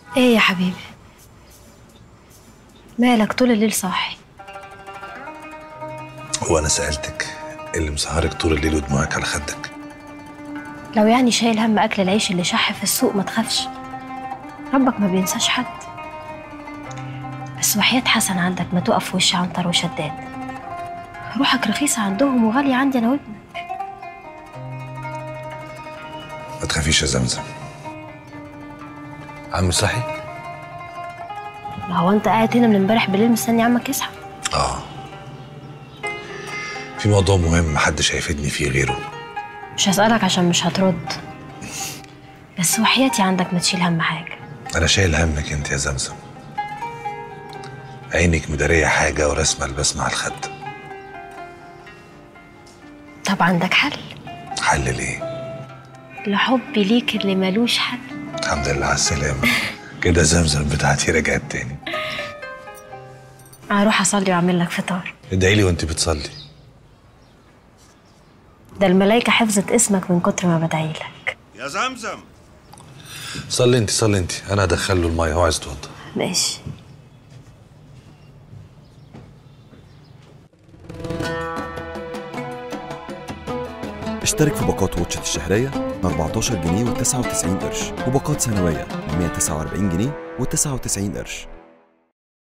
ايه يا حبيبي مالك طول الليل صاحي هو انا سالتك إيه اللي مسهرك طول الليل ودموعك على خدك لو يعني شايل هم اكل العيش اللي شح في السوق ما تخافش ربك ما بينساش حد بس وحياة حسن عندك ما تقف في وش عنتر وشداد روحك رخيصة عندهم وغالية عندي أنا وابنك ما تخافيش يا زمزم عمي صحي ما هو أنت قاعد هنا من امبارح بالليل مستني عمك يصحى اه في موضوع مهم محدش هيفيدني فيه غيره مش هسألك عشان مش هترد بس وحياتي عندك ما تشيل هم حاجة انا شايل همك انت يا زمزم عينك مدارية حاجة ورسمة البسمة على الخد طب عندك حل حل ليه لحبي ليك اللي ملوش حل الحمد لله على السلامة كده زمزم بتاعتي رجعت تاني هروح أصلي وأعمل لك فطار ادعي لي وانت بتصلي ده الملايكة حفظت اسمك من كتر ما بدعي لك يا زمزم صلي انت صلي انت انا هدخل له الميه هو عايز يتوضى ماشي اشترك في باقات واتشت الشهرية ب 14 جنيه و99 قرش وباقات سنوية ب 149 جنيه و99 قرش